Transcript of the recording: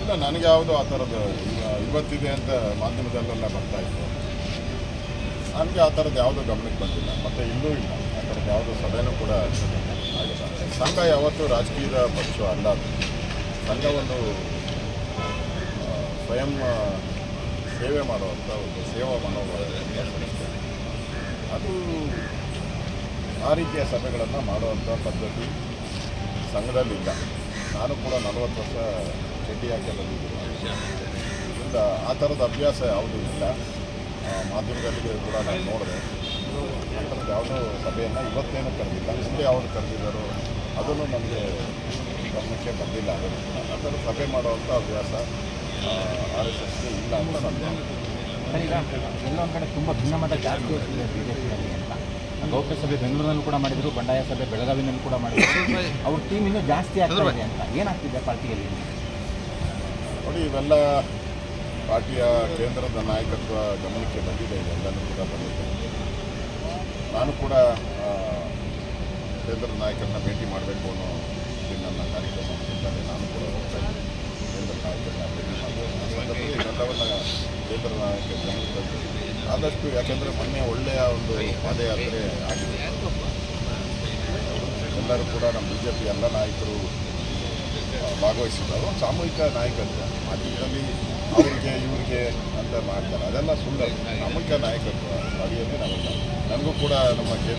ಇಲ್ಲ ನನಗೆ ಯಾವುದು ಆ ಥರದ್ದು ಈಗ ಇವತ್ತಿದೆ ಅಂತ ಮಾಧ್ಯಮದಲ್ಲೆಲ್ಲ ಬರ್ತಾ ಇತ್ತು ನನಗೆ ಆ ಥರದ್ದು ಯಾವುದೂ ಗಮನಕ್ಕೆ ಬಂದಿಲ್ಲ ಮತ್ತು ಇಲ್ಲೂ ಇಲ್ಲ ಆ ಥರದ್ದು ಯಾವುದೋ ಸಭೆನೂ ಕೂಡ ಆಗಿಲ್ಲ ಸಂಘ ಯಾವತ್ತೂ ರಾಜಕೀಯದ ಪಕ್ಷ ಅಲ್ಲ ಅದು ಸಂಘ ಒಂದು ಆ, ಸ್ವಯಂ ಆ, ಸೇವೆ ಮಾಡುವಂಥ ಒಂದು ಸೇವಾ ಮನೋಭಾವ ಸಂಸ್ಥೆ. ಅದು ಆ ರೀತಿಯ ಸಭೆಗಳನ್ನು ಮಾಡುವಂಥ ಪದ್ಧತಿ ಸಂಘದಲ್ಲಿಲ್ಲ ನಾನು ಕೂಡ ನಲವತ್ತು ವರ್ಷ ಚಡ್ಡಿ ಹಾಕಿ ಬಂದಿದ್ದೀನಿ ಇದರಿಂದ ಆ ಥರದ ಅಭ್ಯಾಸ ಯಾವುದೂ ಇಲ್ಲ ಆ, ಮಾಧ್ಯಮದಲ್ಲಿ ಕೂಡ ನಾನು ನೋಡಿದೆ ಆ ಥರದ್ದು ಯಾವುದೋ ಸಭೆಯನ್ನು ಇವತ್ತೇನು ಕರೆದಿಲ್ಲ ಹಿಂದೆ ಯಾವುದು ಕರೆದಿದ್ದಾರೋ ಅದನ್ನು ನಮಗೆ ಗಮನಕ್ಕೆ ಬಂದಿಲ್ಲ ಆ ಥರ ಸಭೆ ಮಾಡುವಂಥ ಅಭ್ಯಾಸ ಆರ್ ಎಸ್ ಎಸ್ಗೆ ಇಲ್ಲ ಅಂತ ನನ್ನ ಭಾವನೆ. ಸರ್ ಈಗ ಎಲ್ಲೋ ಒಂದು ಕಡೆ ತುಂಬ ಭಿನ್ನಮತ ಜಾಸ್ತಿ ಆಗ್ತಿದೆ ಬಿಜೆಪಿಯಲ್ಲಿ ಅಂತ ಗೌಪ್ಯ ಸಭೆ ಬೆಂಗಳೂರಿನಲ್ಲೂ ಕೂಡ ಮಾಡಿದ್ರು ಬಂಡಾಯ ಸಭೆ ಬೆಳಗಾವಿನಲ್ಲೂ ಕೂಡ ಮಾಡಿದ್ರು ಅವ್ರ ಟೀಮ್ ಇನ್ನೂ ಜಾಸ್ತಿ ಆಗ್ತಾ ಇದೆ ಅಂತ ಏನಾಗ್ತಿದೆ ಪಾರ್ಟಿಯಲ್ಲಿ ನೋಡಿ ಇವೆಲ್ಲ ಪಾರ್ಟಿಯ ಕೇಂದ್ರದ ನಾಯಕತ್ವ ಗಮನಕ್ಕೆ ಬಂದಿದೆ ಇವೆಲ್ಲನೂ ಕೂಡ ಬಂದಿದೆ ನಾನು ಕೂಡ ಆ, ಕೇಂದ್ರದ ನಾಯಕರನ್ನ ಭೇಟಿ ಮಾಡಬೇಕು ಅನ್ನೋ ಇದು ನನ್ನ ಕಾರ್ಯಕ್ರಮ ಅಂತಿದ್ದಾರೆ ನಾನು ಕೂಡ ಹೋಗ್ತಾ ಇದ್ದೀನಿ ಕೇಂದ್ರ ನಾಯಕರನ್ನ ಭೇಟಿ ಮಾಡಬೇಕು ಆ ಸಂದರ್ಭದಲ್ಲಿ ಇವೆಲ್ಲವನ್ನ ಕೇಂದ್ರ ನಾಯಕರ ಗಮನಕ್ಕೆ ತಂದು ಆದಷ್ಟು ಯಾಕೆಂದರೆ ಮೊನ್ನೆ ಒಳ್ಳೆಯ ಒಂದು ಪಾದಯಾತ್ರೆ ಆಗಿದೆ ಎಲ್ಲರೂ ಕೂಡ ನಮ್ಮ ಬಿ ಜೆ ಪಿ ಎಲ್ಲ ನಾಯಕರು ಭಾಗವಹಿಸಿದ್ದಾರೆ ಒಂದು ಸಾಮೂಹಿಕ ನಾಯಕತ್ವ ಮಾಧ್ಯಮದಲ್ಲಿ ಅವ್ರಿಗೆ ಇವ್ರಿಗೆ ಅಂತ ಮಾಡ್ತಾರೆ ಅದೆಲ್ಲ ಸುಳ್ಳು ಸಾಮೂಹಿಕ ನಾಯಕತ್ವ ಅಡಿಯಲ್ಲಿ ನಾವೆಲ್ಲ ನನಗೂ ಕೂಡ ನಮ್ಮ ಕೆ